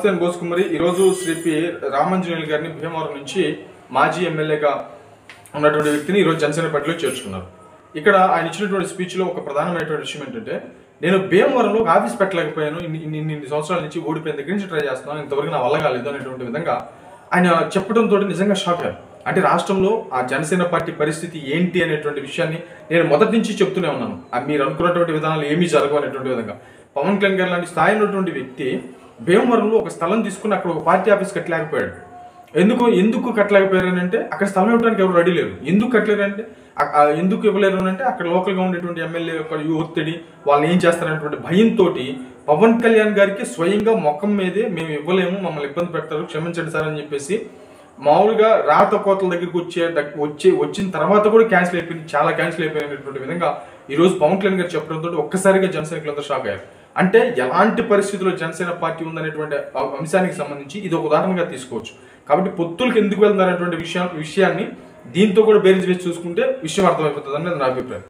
నమస్తే నేను బోసుకుమరి ఈరోజు శ్రీ పి రామాంజనేయులు గారిని భీమవరం నుంచి మాజీ ఎమ్మెల్యేగా ఉన్నటువంటి వ్యక్తిని ఈరోజు జనసేన పార్టీలో చేర్చుకున్నారు ఇక్కడ ఆయన ఇచ్చినటువంటి స్పీచ్లో ఒక ప్రధానమైనటువంటి విషయం ఏంటంటే నేను భీమవరంలో ఒక ఆఫీస్ పెట్టలేకపోయాను ఇన్ని ఇన్ని ఇన్ని సంవత్సరాల నుంచి ఓడిపోయిన దగ్గర నుంచి ట్రై చేస్తున్నాను ఇంతవరకు నా వల్ల కాలేదు అనేటువంటి విధంగా ఆయన చెప్పడంతో నిజంగా షాక్ అయ్యారు అంటే రాష్ట్రంలో ఆ జనసేన పార్టీ పరిస్థితి ఏంటి అనేటువంటి విషయాన్ని నేను మొదటి నుంచి చెప్తూనే ఉన్నాను ఆ మీరు అనుకున్నటువంటి విధానాలు ఏమీ జరగవు అనేటువంటి విధంగా పవన్ కళ్యాణ్ గారు లాంటి స్థాయి ఉన్నటువంటి వ్యక్తి భీమవరంలో ఒక స్థలం తీసుకుని అక్కడ ఒక పార్టీ ఆఫీస్ కట్టలేకపోయాడు ఎందుకు ఎందుకు కట్టలేకపోయారు అని అంటే అక్కడ స్థలం ఇవ్వడానికి ఎవరు రెడీ లేరు ఎందుకు కట్టలేరు అంటే ఆ- ఆ ఎందుకు ఇవ్వలేరు అని అంటే అక్కడ లోకల్గా ఉండేటువంటి ఎమ్మెల్యే యొక్క ఒత్తిడి వాళ్ళని ఏం చేస్తారనేటువంటి భయంతో పవన్ కళ్యాణ్ గారికి స్వయంగా మొఖం మీదే మేము ఇవ్వలేము మమ్మల్ని ఇబ్బంది పెడతారు క్షమించండి సార్ అని చెప్పేసి మామూలుగా రాత కోతల దగ్గరికి వచ్చే దగ్- వచ్చే వచ్చిన తర్వాత కూడా క్యాన్సిల్ అయిపోయింది చాలా క్యాన్సిల్ అయిపోయినటువంటి విధంగా ఈ రోజు పవన్ కళ్యాణ్ గారు చెప్పడంతో ఒక్కసారిగా జనసైనికులంతా షాక్ అయ్యారు అంటే ఎలాంటి పరిస్థితుల్లో జనసేన పార్టీ ఉందనేటువంటి ఆ అంశానికి సంబంధించి ఇది ఒక ఉదాహరణగా తీసుకోవచ్చు కాబట్టి పొత్తులకు ఎందుకు వెళ్తారనేటువంటి విషయం విషయాన్ని దీంతో కూడా బేరీజ్ వేసి చూసుకుంటే విషయం అర్థమైపోతుంది అనేది నా అభిప్రాయం